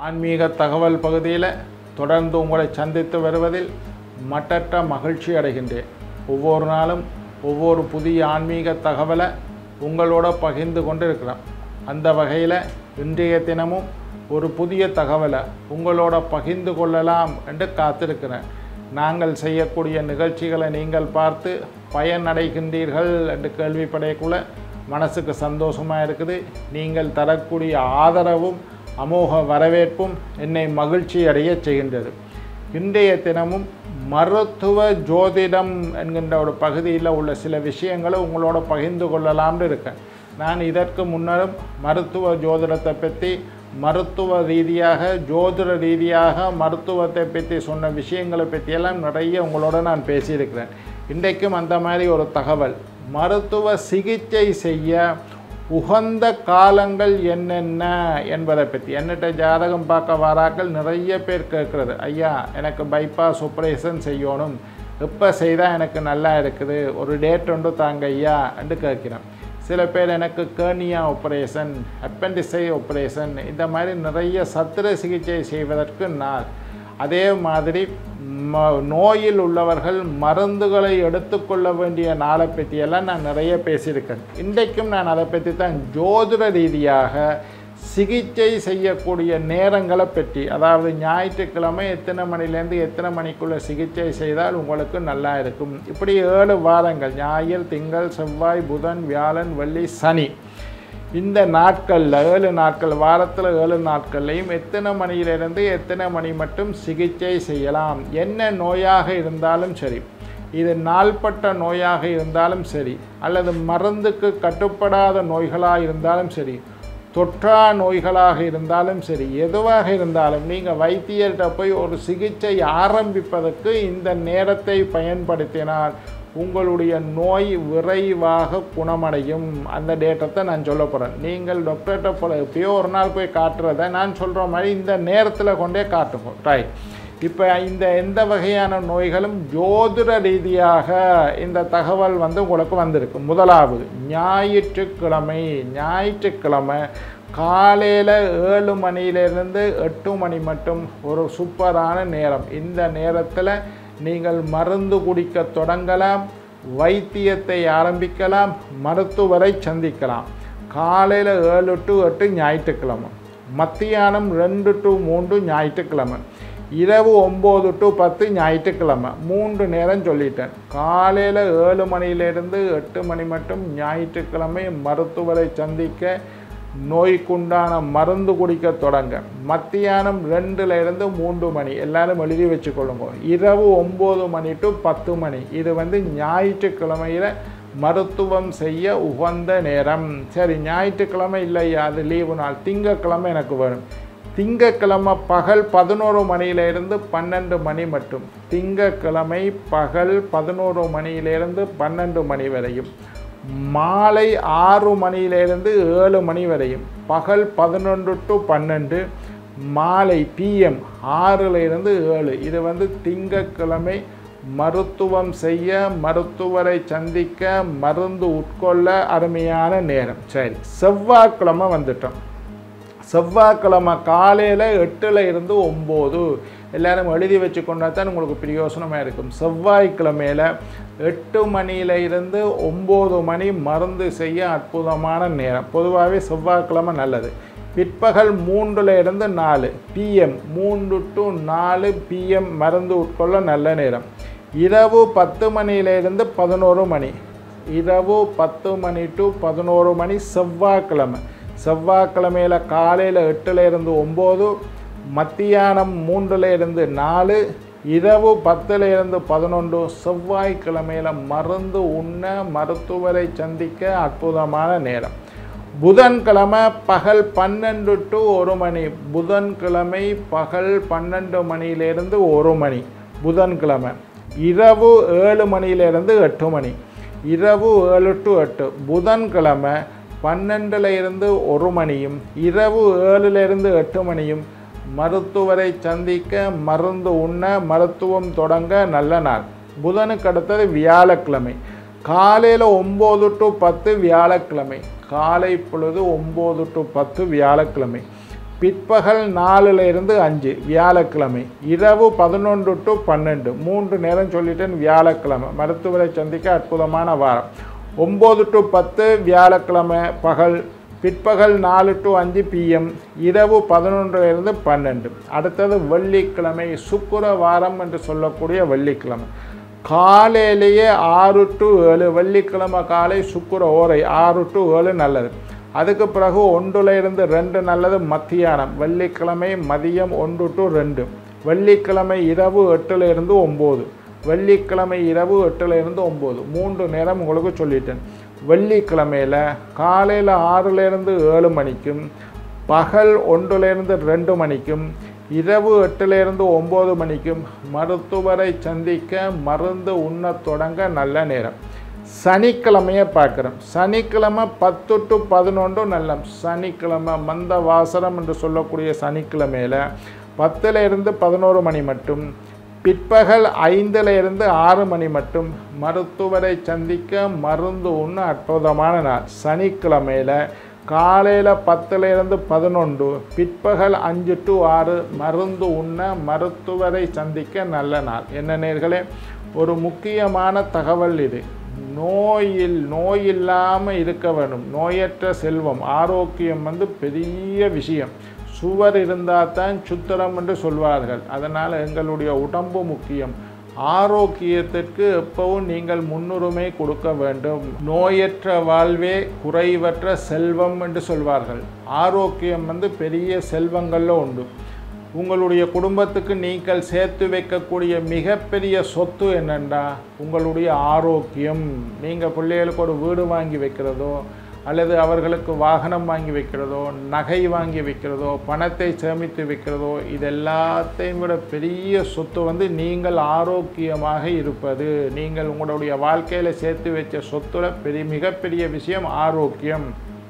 ஆன்மீக தகவல் பகுதியில் தொடர்ந்து உங்களை சந்தித்து வருவதில் மட்டற்ற மகிழ்ச்சி அடைகின்றேன் ஒவ்வொரு நாளும் ஒவ்வொரு புதிய ஆன்மீக தகவலை உங்களோட பகிர்ந்து கொண்டு இருக்கிறோம் அந்த வகையில் இன்றைய தினமும் ஒரு புதிய தகவலை உங்களோட பகிர்ந்து கொள்ளலாம் என்று காத்திருக்கிறேன் நாங்கள் செய்யக்கூடிய நிகழ்ச்சிகளை நீங்கள் பார்த்து பயனடைகின்றீர்கள் என்று கேள்விப்படையக்குள்ள மனசுக்கு சந்தோஷமாக இருக்குது நீங்கள் தரக்கூடிய ஆதரவும் அமோக வரவேற்பும் என்னை மகிழ்ச்சி அடைய செய்கின்றது இன்றைய தினமும் மருத்துவ ஜோதிடம் என்கின்ற ஒரு பகுதியில் உள்ள சில விஷயங்களை உங்களோட பகிர்ந்து கொள்ளலாம்னு இருக்கேன் நான் இதற்கு முன்னரும் மருத்துவ ஜோதிடத்தை பற்றி மருத்துவ ரீதியாக ஜோதிட ரீதியாக மருத்துவத்தை பற்றி சொன்ன விஷயங்களை பற்றியெல்லாம் நிறைய உங்களோட நான் பேசியிருக்கிறேன் இன்றைக்கும் அந்த மாதிரி ஒரு தகவல் மருத்துவ சிகிச்சை செய்ய உகந்த காலங்கள் என்னென்ன என்பதை பற்றி என்னட்ட ஜாதகம் பார்க்க வாராக்கள் நிறைய பேர் கேட்குறது ஐயா எனக்கு பைபாஸ் ஆப்ரேஷன் செய்யணும் எப்போ செய்தால் எனக்கு நல்லா இருக்குது ஒரு டேட் ஒன்று தாங்க ஐயா என்று கேட்கிறேன் சில பேர் எனக்கு கேர்னியா ஆப்ரேஷன் அப்பெண்டிசை ஆப்ரேஷன் இந்த மாதிரி நிறைய சத்திர சிகிச்சை செய்வதற்கு நாள் அதே மாதிரி ம நோயில் உள்ளவர்கள் மருந்துகளை எடுத்துக்கொள்ள வேண்டிய நாளை பற்றியெல்லாம் நான் நிறைய பேசியிருக்கேன் இன்றைக்கும் நான் அதை பற்றி தான் ஜோதிட ரீதியாக சிகிச்சை செய்யக்கூடிய நேரங்களை பற்றி அதாவது ஞாயிற்றுக்கிழமை எத்தனை மணிலேருந்து எத்தனை மணிக்குள்ளே சிகிச்சை செய்தால் உங்களுக்கு நல்லா இருக்கும் இப்படி ஏழு வாரங்கள் ஞாயிறு திங்கள் செவ்வாய் புதன் வியாழன் வெள்ளி சனி இந்த நாட்களில் ஏழு நாட்கள் வாரத்தில் ஏழு நாட்கள்லையும் எத்தனை மணியிலிருந்து எத்தனை மணி மட்டும் சிகிச்சை செய்யலாம் என்ன நோயாக இருந்தாலும் சரி இது நாள்பட்ட நோயாக இருந்தாலும் சரி அல்லது மருந்துக்கு கட்டுப்படாத நோய்களாக இருந்தாலும் சரி தொற்றா நோய்களாக இருந்தாலும் சரி எதுவாக இருந்தாலும் நீங்கள் வைத்தியர்கிட்ட போய் ஒரு சிகிச்சை ஆரம்பிப்பதற்கு இந்த நேரத்தை பயன்படுத்தினால் உங்களுடைய நோய் விரைவாக குணமடையும் அந்த டேட்டத்தை நான் சொல்ல போகிறேன் நீங்கள் டாக்டர்கிட்ட போல எப்பயோ ஒரு நாள் போய் காட்டுறத நான் சொல்கிற மாதிரி இந்த நேரத்தில் கொண்டே காட்டுங்க ரைட் இப்போ இந்த எந்த வகையான நோய்களும் ஜோதிட ரீதியாக இந்த தகவல் வந்து உங்களுக்கு வந்திருக்கு முதலாவது ஞாயிற்றுக்கிழமை ஞாயிற்றுக்கிழமை காலையில் ஏழு மணியிலிருந்து எட்டு மணி மட்டும் ஒரு சூப்பரான நேரம் இந்த நேரத்தில் நீங்கள் மருந்து குடிக்க தொடங்கலாம் வைத்தியத்தை ஆரம்பிக்கலாம் மருத்துவரை சந்திக்கலாம் காலையில் ஏழு டு எட்டு ஞாயிற்றுக்கிழமை மத்தியானம் ரெண்டு டு மூன்று ஞாயிற்றுக்கிழமை இரவு ஒம்பது டு பத்து ஞாயிற்றுக்கிழமை மூன்று நேரம் சொல்லிட்டேன் காலையில் ஏழு மணியிலிருந்து எட்டு மணி மட்டும் ஞாயிற்றுக்கிழமை மருத்துவரை சந்திக்க நோய்க்குண்டான மருந்து குடிக்க தொடங்க மத்தியானம் ரெண்டுல இருந்து மூன்று மணி எல்லாரும் எழுதி வச்சுக்கொள்ளுங்க இரவு ஒம்பது மணி டு பத்து மணி இது வந்து ஞாயிற்றுக்கிழமையில் மருத்துவம் செய்ய உகந்த நேரம் சரி ஞாயிற்றுக்கிழமை இல்லையா அது லீவு நாள் திங்கக்கிழமை எனக்கு வேணும் திங்கக்கிழமை பகல் பதினோரு மணியிலிருந்து பன்னெண்டு மணி மட்டும் திங்கக்கிழமை பகல் பதினோரு மணியிலிருந்து பன்னெண்டு மணி வரையும் மாலை ஆறு மணியிலிருந்து ஏழு மணி வரையும் பகல் பதினொன்று டு பன்னெண்டு மாலை பிஎம் ஆறிலிருந்து ஏழு இது வந்து திங்கக்கிழமை மருத்துவம் செய்ய மருத்துவரை சந்திக்க மருந்து உட்கொள்ள அருமையான நேரம் சரி செவ்வாய்க்கிழமை வந்துட்டோம் செவ்வாய்க்கிழமை காலையில் எட்டில் இருந்து ஒம்பது எல்லாரும் எழுதி வச்சு கொண்டா தான் உங்களுக்கு பிரயோசனமாக இருக்கும் செவ்வாய்க்கிழமையில் எட்டு மணியில் இருந்து ஒம்பது மணி மருந்து செய்ய அற்புதமான நேரம் பொதுவாகவே செவ்வாய்க்கிழமை நல்லது பிற்பகல் மூன்றில் இருந்து நாலு பிஎம் மூன்று டு நாலு பிஎம் மருந்து உட்கொள்ள நல்ல நேரம் இரவு பத்து மணியிலிருந்து பதினோரு மணி இரவு பத்து மணி டு பதினோரு மணி செவ்வாய்க்கிழமை செவ்வாய்க்கிழமையில் காலையில் எட்டில் இருந்து ஒம்பது மத்தியானம் மூன்றில் இருந்து நாலு இரவு பத்தில் இருந்து பதினொன்று செவ்வாய்க்கிழமையில் மருந்து உண்ண மருத்துவரை சந்திக்க அற்புதமான நேரம் புதன்கிழமை பகல் பன்னெண்டு டு ஒரு மணி புதன்கிழமை பகல் பன்னெண்டு மணியிலிருந்து ஒரு மணி புதன்கிழமை இரவு ஏழு மணியிலிருந்து எட்டு மணி இரவு ஏழு டு எட்டு புதன்கிழமை பன்னெண்டில் இருந்து ஒரு மணியும் இரவு ஏழுலேருந்து எட்டு மணியும் மருத்துவரை சந்திக்க மருந்து உண்ண மருத்துவம் தொடங்க நல்ல நாள் புதனுக்கு அடுத்தது வியாழக்கிழமை காலையில் ஒம்பது டு பத்து வியாழக்கிழமை காலை பொழுது ஒம்பது டு பத்து வியாழக்கிழமை பிற்பகல் நாலுல இருந்து அஞ்சு வியாழக்கிழமை இரவு பதினொன்று டு பன்னெண்டு மூன்று நேரம் சொல்லிட்டேன் வியாழக்கிழமை மருத்துவரை சந்திக்க அற்புதமான வாரம் ஒம்பது டு பத்து வியாழக்கிழமை பகல் பிற்பகல் நாலு டு அஞ்சு பிஎம் இரவு பதினொன்றிலிருந்து பன்னெண்டு அடுத்தது வெள்ளிக்கிழமை சுக்கிர வாரம் என்று சொல்லக்கூடிய வெள்ளிக்கிழமை காலையிலேயே ஆறு டு ஏழு வெள்ளிக்கிழமை காலை சுக்கிர ஓரை ஆறு டு ஏழு நல்லது அதுக்கு பிறகு ஒன்றுல இருந்து ரெண்டு நல்லது மத்தியானம் வெள்ளிக்கிழமை மதியம் ஒன்று டு ரெண்டு வெள்ளிக்கிழமை இரவு எட்டுல இருந்து ஒம்பது வெள்ளிக்கிழமை இரவு எட்டுல இருந்து ஒம்பது மூன்று நேரம் உங்களுக்கு சொல்லிட்டேன் வெள்ளிக்கிழமையில் காலையில் ஆறுலேருந்து ஏழு மணிக்கும் பகல் ஒன்றுலேருந்து ரெண்டு மணிக்கும் இரவு எட்டுலேருந்து ஒம்பது மணிக்கும் மருத்துவரை சந்திக்க மருந்து உண்ணத் தொடங்க நல்ல நேரம் சனிக்கிழமையை பார்க்குறோம் சனிக்கிழமை பத்து டு பதினொன்று நல்ல சனிக்கிழமை மந்த வாசனம் என்று சொல்லக்கூடிய சனிக்கிழமையில் பத்தில் இருந்து பதினோரு மணி மட்டும் பிற்பகல் ஐந்தில் இருந்து ஆறு மணி மட்டும் மருத்துவரை சந்திக்க மருந்து உண்ண அற்புதமான நாள் சனிக்கிழமையில் காலையில் பத்துல இருந்து பதினொன்று பிற்பகல் அஞ்சு டு ஆறு மருந்து உண்ண மருத்துவரை சந்திக்க நல்ல நாள் என்ன நேர்களே ஒரு முக்கியமான தகவல் இது நோயில் நோய் இல்லாமல் இருக்க வேண்டும் நோயற்ற செல்வம் ஆரோக்கியம் வந்து பெரிய விஷயம் சுவர் இருந்தால் தான் சுத்திரம் என்று சொல்வார்கள் அதனால் எங்களுடைய உடம்பு முக்கியம் ஆரோக்கியத்திற்கு எப்பவும் நீங்கள் முன்னுரிமை கொடுக்க வேண்டும் நோயற்ற வாழ்வே குறைவற்ற செல்வம் என்று சொல்வார்கள் ஆரோக்கியம் வந்து பெரிய செல்வங்களில் உண்டு உங்களுடைய குடும்பத்துக்கு நீங்கள் சேர்த்து வைக்கக்கூடிய மிகப்பெரிய சொத்து என்னென்னா உங்களுடைய ஆரோக்கியம் நீங்கள் பிள்ளைகளுக்கு ஒரு வீடு வாங்கி வைக்கிறதோ அல்லது அவர்களுக்கு வாகனம் வாங்கி வைக்கிறதோ நகை வாங்கி வைக்கிறதோ பணத்தை சேமித்து வைக்கிறதோ இது எல்லாத்தையும் விட பெரிய சொத்து வந்து நீங்கள் ஆரோக்கியமாக இருப்பது நீங்கள் உங்களுடைய வாழ்க்கையில் சேர்த்து வச்ச சொத்துல பெரிய மிகப்பெரிய விஷயம் ஆரோக்கியம்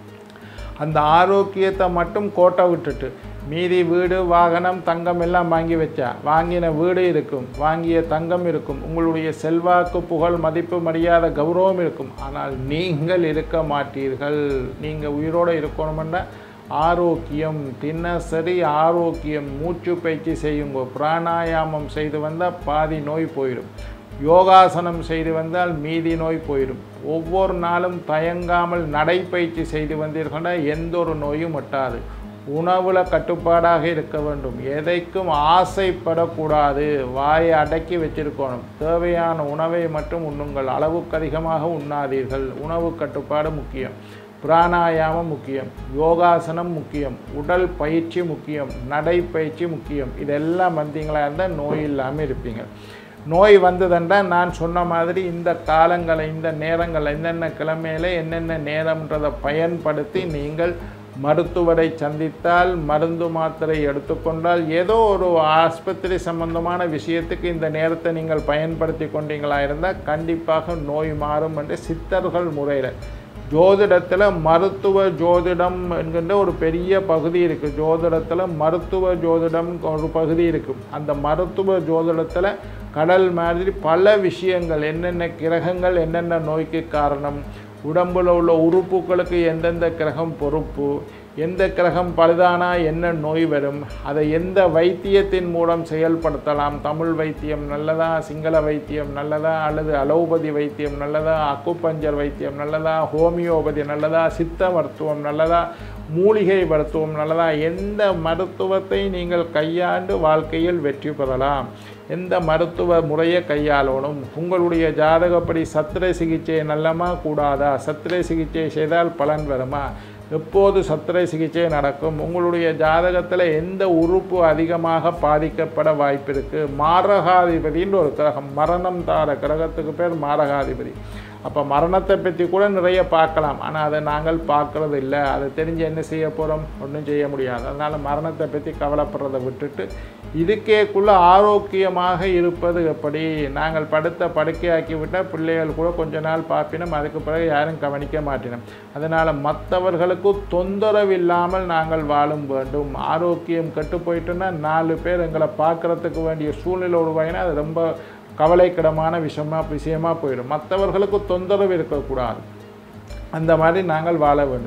அந்த ஆரோக்கியத்தை மட்டும் கோட்டை விட்டுட்டு மீதி வீடு வாகனம் தங்கம் எல்லாம் வாங்கி வச்சா வாங்கின வீடு இருக்கும் வாங்கிய தங்கம் இருக்கும் உங்களுடைய செல்வாக்கு புகழ் மதிப்பு மரியாதை கௌரவம் இருக்கும் ஆனால் நீங்கள் இருக்க மாட்டீர்கள் நீங்கள் உயிரோடு இருக்கணுமென்னா ஆரோக்கியம் தினசரி ஆரோக்கியம் மூச்சு பயிற்சி செய்யுங்க பிராணாயாமம் செய்து வந்தால் பாதி நோய் போயிடும் யோகாசனம் செய்து வந்தால் மீதி நோய் போயிடும் ஒவ்வொரு நாளும் தயங்காமல் நடைப்பயிற்சி செய்து வந்தீர்கள்னா எந்த ஒரு நோயும் ஒட்டாது உணவில் கட்டுப்பாடாக இருக்க வேண்டும் எதைக்கும் ஆசைப்படக்கூடாது வாயை அடக்கி வச்சிருக்கணும் தேவையான உணவை மட்டும் உண்ணுங்கள் அளவுக்கு அதிகமாக உண்ணாதீர்கள் உணவு கட்டுப்பாடு முக்கியம் பிராணாயாமம் முக்கியம் யோகாசனம் முக்கியம் உடல் பயிற்சி முக்கியம் நடைப்பயிற்சி முக்கியம் இதெல்லாம் வந்தீங்களா இருந்தால் நோய் இல்லாமல் இருப்பீங்க நோய் வந்ததுன்றா நான் சொன்ன மாதிரி இந்த காலங்களை இந்த நேரங்களை என்னென்ன கிழமையில என்னென்ன நேரம்ன்றதை பயன்படுத்தி நீங்கள் மருத்துவரை சந்தித்தால் மருந்து மாத்திரை எடுத்துக்கொண்டால் ஏதோ ஒரு ஆஸ்பத்திரி சம்பந்தமான விஷயத்துக்கு இந்த நேரத்தை நீங்கள் பயன்படுத்தி கொண்டீங்களா இருந்தால் கண்டிப்பாக நோய் மாறும் என்று சித்தர்கள் முறையில் ஜோதிடத்தில் மருத்துவ ஜோதிடம் என்கின்ற ஒரு பெரிய பகுதி இருக்குது ஜோதிடத்தில் மருத்துவ ஜோதிடம் ஒரு பகுதி இருக்குது அந்த மருத்துவ ஜோதிடத்தில் கடல் மாதிரி பல விஷயங்கள் என்னென்ன கிரகங்கள் என்னென்ன நோய்க்கு காரணம் உடம்பில் உள்ள உறுப்புகளுக்கு எந்தெந்த கிரகம் பொறுப்பு எந்த கிரகம் பழுதானா என்ன நோய் வரும் அதை எந்த வைத்தியத்தின் மூலம் செயல்படுத்தலாம் தமிழ் வைத்தியம் நல்லதா சிங்கள வைத்தியம் நல்லதா அல்லது அலோபதி வைத்தியம் நல்லதா அக்குப்பஞ்சர் வைத்தியம் நல்லதா ஹோமியோபதி நல்லதா சித்த மருத்துவம் நல்லதா மூலிகை மருத்துவம் நல்லதா எந்த மருத்துவத்தை நீங்கள் கையாண்டு வாழ்க்கையில் வெற்றி பெறலாம் எந்த மருத்துவ முறையை கையாளணும் உங்களுடைய ஜாதகப்படி சத்திர சிகிச்சை நல்லமா கூடாதா சத்திர சிகிச்சை செய்தால் பலன் வருமா எப்போது சத்திரை சிகிச்சை நடக்கும் உங்களுடைய ஜாதகத்தில் எந்த உறுப்பு அதிகமாக பாதிக்கப்பட வாய்ப்பு இருக்குது மாரகாதிபதின்ற ஒரு கிரகம் மரணம் தார கிரகத்துக்கு பேர் மாரகாதிபதி அப்போ மரணத்தை பற்றி கூட நிறைய பார்க்கலாம் ஆனால் அதை நாங்கள் பார்க்குறது இல்லை அதை தெரிஞ்சு என்ன செய்ய போகிறோம் ஒன்றும் செய்ய முடியாது அதனால் மரணத்தை பற்றி கவலைப்படுறதை விட்டுட்டு இதுக்கேக்குள்ள ஆரோக்கியமாக இருப்பது எப்படி நாங்கள் படுத்த படுக்கையாக்கி விட்டால் பிள்ளைகள் கூட கொஞ்ச நாள் பார்ப்பினோம் அதுக்கு பிறகு யாரும் கவனிக்க மாட்டினோம் அதனால் மற்றவர்களுக்கு தொந்தரவு இல்லாமல் நாங்கள் வாழும் வேண்டும் ஆரோக்கியம் கெட்டு போயிட்டுன்னா நாலு பேர் எங்களை பார்க்குறதுக்கு வேண்டிய சூழ்நிலை உருவாகினா அது ரொம்ப கவலைக்கிடமான விஷயமா விஷயமா போயிடும் மற்றவர்களுக்கு தொந்தரவு இருக்கக்கூடாது அந்த மாதிரி நாங்கள் வாழ வேண்டும்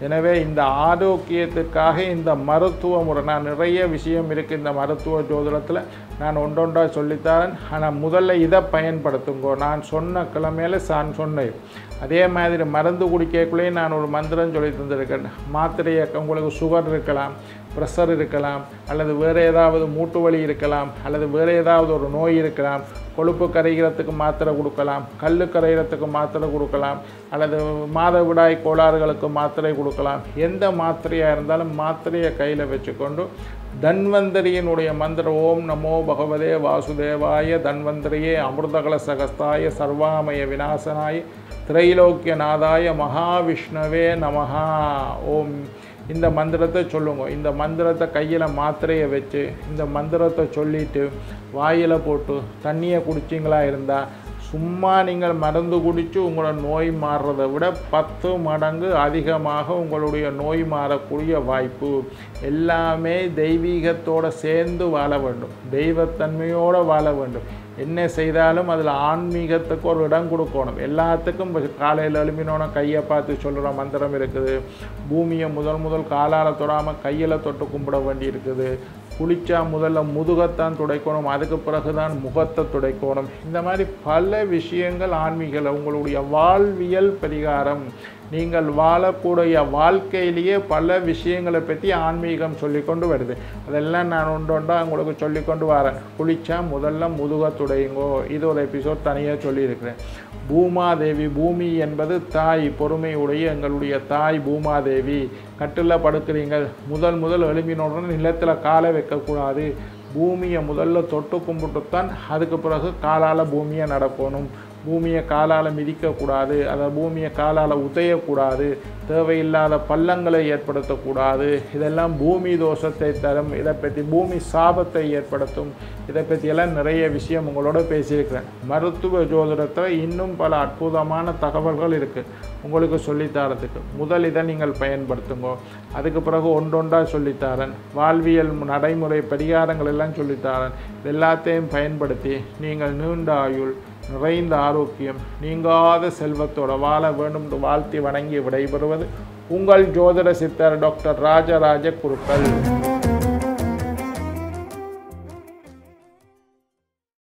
எனவே இந்த ஆரோக்கியத்திற்காக இந்த மருத்துவ முறை நான் நிறைய விஷயம் இருக்குது இந்த மருத்துவ ஜோதிடத்தில் நான் ஒன்றொன்றா சொல்லித்தரேன் ஆனால் முதல்ல இதை பயன்படுத்துங்கோ நான் சொன்ன கிழமையில நான் சொன்னேன் அதே மாதிரி மருந்து குடிக்கக்குள்ளேயே நான் ஒரு மந்திரம் சொல்லி தந்திருக்கேன் மாத்திரையை உங்களுக்கு சுகர் இருக்கலாம் ப்ரெஷர் இருக்கலாம் அல்லது வேறு ஏதாவது மூட்டு வலி இருக்கலாம் அல்லது வேறு ஏதாவது ஒரு நோய் இருக்கலாம் கொழுப்பு கரைகிறதுக்கு மாத்திரை கொடுக்கலாம் கல் கரைகிறதுக்கு மாத்திரை கொடுக்கலாம் அல்லது மாதவிடாய் கோளாறுகளுக்கு மாத்திரை கொடுக்கலாம் எந்த மாத்திரையாக இருந்தாலும் மாத்திரையை கையில் வச்சுக்கொண்டு தன்வந்தரியினுடைய மந்திரம் ஓம் நமோ பகவதே வாசுதேவாய தன்வந்தரியே அமிர்தகல சகஸ்தாய சர்வாமய விநாசனாய திரைலோக்கியநாதாய மகாவிஷ்ணவே நமஹா ஓம் இந்த மந்திரத்தை சொல்லுங்க இந்த மந்திரத்தை கையில் மாத்திரையை வச்சு இந்த மந்திரத்தை சொல்லிட்டு வாயில் போட்டு தண்ணியை குடிச்சிங்களா இருந்தால் சும்மா நீங்கள் மருந்து குடித்து உங்களோட நோய் மாறுறதை விட பத்து மடங்கு அதிகமாக உங்களுடைய நோய் மாறக்கூடிய வாய்ப்பு எல்லாமே தெய்வீகத்தோடு சேர்ந்து வாழ வேண்டும் தெய்வத்தன்மையோடு வாழ வேண்டும் என்ன செய்தாலும் அதில் ஆன்மீகத்துக்கு ஒரு இடம் கொடுக்கணும் எல்லாத்துக்கும் காலையில் எழுப்பினோன்னா கையை பார்த்து சொல்கிற மந்திரம் இருக்குது பூமியை முதல் முதல் காலால் தொடாமல் கையில் தொட்டு கும்பிட வேண்டி இருக்குது குளிச்சா முதல்ல முதுகத்தான் துடைக்கணும் அதுக்கு பிறகு தான் முகத்தை துடைக்கணும் இந்த மாதிரி பல விஷயங்கள் ஆன்மீக உங்களுடைய வாழ்வியல் பரிகாரம் நீங்கள் வாழக்கூடிய வாழ்க்கையிலேயே பல விஷயங்களை பற்றி ஆன்மீகம் சொல்லிக்கொண்டு வருது அதெல்லாம் நான் ஒன்று ஒன்றா உங்களுக்கு சொல்லிக்கொண்டு வரேன் குளிச்சா முதல்ல முதுக துடையுங்கோ இது ஒரு எபிசோட் தனியாக சொல்லியிருக்கிறேன் பூமாதேவி பூமி என்பது தாய் பொறுமையுடைய எங்களுடைய தாய் பூமாதேவி கட்டில் படுக்கிறீங்கள் முதல் முதல் எழுப்பினோடனே நிலத்தில் காலை வைக்கக்கூடாது பூமியை முதல்ல தொட்டு கும்பிட்டுத்தான் அதுக்கு பிறகு காலால் பூமியை நடக்கணும் பூமியை காலால் மிதிக்கக்கூடாது அதை பூமியை காலால் உதையக்கூடாது தேவையில்லாத பள்ளங்களை ஏற்படுத்தக்கூடாது இதெல்லாம் பூமி தோஷத்தை தரும் இதை பற்றி பூமி சாபத்தை ஏற்படுத்தும் இதை பற்றியெல்லாம் நிறைய விஷயம் உங்களோட பேசியிருக்கிறேன் மருத்துவ ஜோதிடத்தில் இன்னும் பல அற்புதமான தகவல்கள் இருக்குது உங்களுக்கு சொல்லித்தரத்துக்கு முதல் இதை நீங்கள் பயன்படுத்துங்க அதுக்கு பிறகு ஒன்றொன்றாக சொல்லித்தரேன் வாழ்வியல் நடைமுறை பரிகாரங்கள் எல்லாம் சொல்லித்தரேன் இது எல்லாத்தையும் பயன்படுத்தி நீங்கள் நீண்ட ஆயுள் நிறைந்த ஆரோக்கியம் நீங்காத செல்வத்தோட வாழ வேண்டும் என்று வாழ்த்தி வணங்கி விடைபெறுவது உங்கள் ஜோதிட சித்தர் டாக்டர் ராஜராஜ குருக்கள்